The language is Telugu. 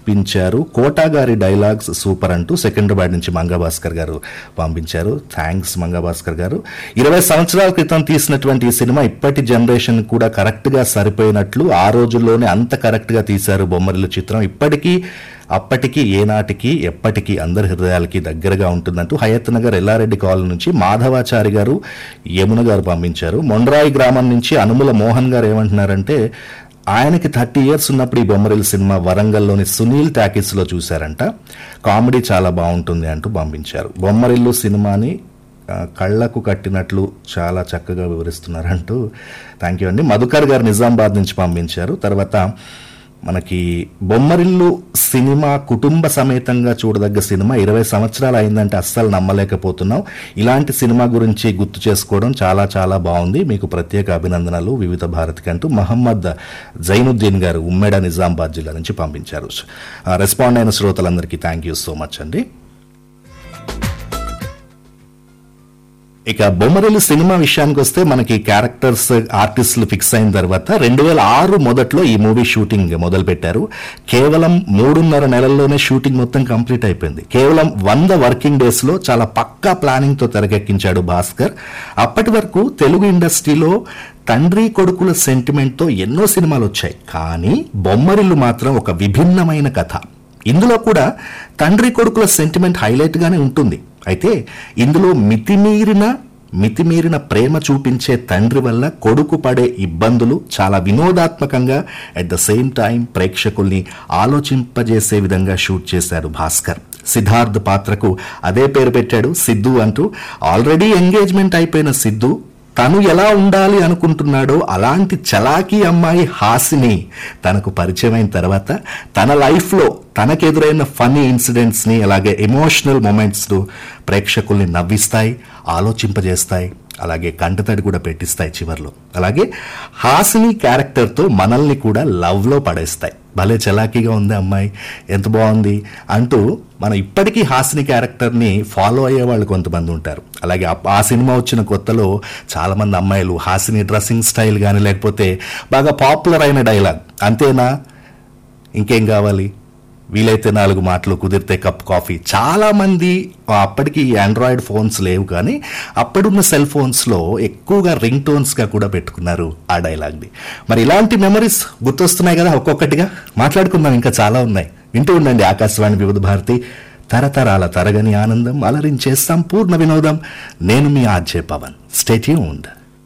పంపించారు కోటా గారి డైలాగ్స్ సూపర్ అంటూ సెకండ్రాబాద్ నుంచి మంగభాస్కర్ గారు పంపించారు థ్యాంక్స్ మంగభాస్కర్ గారు ఇరవై సంవత్సరాల క్రితం తీసినటువంటి ఈ సినిమా ఇప్పటి జనరేషన్ కూడా కరెక్ట్ గా సరిపోయినట్లు ఆ రోజుల్లోనే అంత కరెక్ట్ గా తీశారు బొమ్మరిల్లు చిత్రం ఇప్పటికీ అప్పటికి ఏనాటికి ఎప్పటికీ అందరి హృదయాలకి దగ్గరగా ఉంటుందంటూ హయత్ నగర్ ఎల్లారెడ్డి కాలనీ నుంచి మాధవాచారి గారు యమున గారు పంపించారు మొండ్రాయి గ్రామం నుంచి అనుముల మోహన్ గారు ఏమంటున్నారంటే ఆయనకి థర్టీ ఇయర్స్ ఉన్నప్పుడు ఈ బొమ్మరిల్ సినిమా వరంగల్లోని సునీల్ టాకీస్ లో చూశారంట కామెడీ చాలా బాగుంటుంది అంటూ పంపించారు బొమ్మరిల్లు సినిమాని ఆ, కళ్ళకు కట్టినట్లు చాలా చక్కగా వివరిస్తున్నారంటూ థ్యాంక్ యూ అండి మధుకర్ గారు నిజామాబాద్ నుంచి పంపించారు తర్వాత మనకి బొమ్మరిల్లు సినిమా కుటుంబ సమేతంగా చూడదగ్గ సినిమా ఇరవై సంవత్సరాలు అయిందంటే అస్సలు నమ్మలేకపోతున్నాం ఇలాంటి సినిమా గురించి గుర్తు చేసుకోవడం చాలా చాలా బాగుంది మీకు ప్రత్యేక అభినందనలు వివిధ భారతికి అంటూ మహమ్మద్ జైనుద్దీన్ గారు ఉమ్మెడ నిజామాబాద్ జిల్లా నుంచి పంపించారు ఆ, రెస్పాండ్ అయిన శ్రోతలందరికీ థ్యాంక్ యూ సో మచ్ అండి ఇక బొమ్మరిల్లు సినిమా విషయానికి వస్తే మనకి క్యారెక్టర్స్ ఆర్టిస్టులు ఫిక్స్ అయిన తర్వాత రెండు వేల ఆరు మొదట్లో ఈ మూవీ షూటింగ్ మొదలు పెట్టారు కేవలం మూడున్నర నెలల్లోనే షూటింగ్ మొత్తం కంప్లీట్ అయిపోయింది కేవలం వంద వర్కింగ్ డేస్ లో చాలా పక్కా ప్లానింగ్ తో తెరకెక్కించాడు భాస్కర్ అప్పటి వరకు తెలుగు ఇండస్ట్రీలో తండ్రి కొడుకుల సెంటిమెంట్ తో ఎన్నో సినిమాలు వచ్చాయి కానీ బొమ్మరిల్లు మాత్రం ఒక విభిన్నమైన కథ ఇందులో కూడా తండ్రి కొడుకుల సెంటిమెంట్ హైలైట్ గానే ఉంటుంది అయితే ఇందులో మితిమీరిన మితిమీరిన ప్రేమ చూపించే తండ్రి వల్ల కొడుకు పడే ఇబ్బందులు చాలా వినోదాత్మకంగా అట్ ద సేమ్ టైం ప్రేక్షకుల్ని ఆలోచింపజేసే విధంగా షూట్ చేశారు భాస్కర్ సిద్ధార్థ్ పాత్రకు అదే పేరు పెట్టాడు సిద్ధు అంటూ ఆల్రెడీ ఎంగేజ్మెంట్ అయిపోయిన సిద్ధు తను ఎలా ఉండాలి అనుకుంటున్నాడో అలాంటి చలాకీ అమ్మాయి హాసిని తనకు పరిచయం అయిన తర్వాత తన లైఫ్లో తనకెదురైన ఫన్నీ ఇన్సిడెంట్స్ ని అలాగే ఎమోషనల్ మూమెంట్స్ ప్రేక్షకుల్ని నవ్విస్తాయి ఆలోచింపజేస్తాయి అలాగే కంటతడి కూడా పెట్టిస్తాయి చివర్లో అలాగే హాసిని క్యారెక్టర్తో మనల్ని కూడా లవ్లో పడేస్తాయి భలే చలాకీగా ఉంది అమ్మాయి ఎంత బాగుంది అంటూ మనం ఇప్పటికీ హాసిని క్యారెక్టర్ని ఫాలో అయ్యే వాళ్ళు కొంతమంది ఉంటారు అలాగే ఆ- ఆ సినిమా వచ్చిన కొత్తలో చాలా మంది అమ్మాయిలు హాసిని డ్రెస్సింగ్ స్టైల్ కానీ లేకపోతే బాగా పాపులర్ అయిన డైలాగ్ అంతేనా ఇంకేం కావాలి వీలైతే నాలుగు మాటలు కుదిరితే కప్ కాఫీ చాలా మంది అప్పటికి ఆండ్రాయిడ్ ఫోన్స్ లేవు కానీ అప్పుడున్న సెల్ ఫోన్స్ లో ఎక్కువగా రింగ్ టోన్స్ గా కూడా పెట్టుకున్నారు ఆ డైలాగ్ ని మరి ఇలాంటి మెమరీస్ గుర్తొస్తున్నాయి కదా ఒక్కొక్కటిగా మాట్లాడుకుందాం ఇంకా చాలా ఉన్నాయి వింటూ ఉండండి ఆకాశవాణి వివిధ భారతి తరతరాల తరగని ఆనందం అలరించే సంపూర్ణ వినోదం నేను మీ ఆర్జే పవన్ స్టేట్యూన్డ్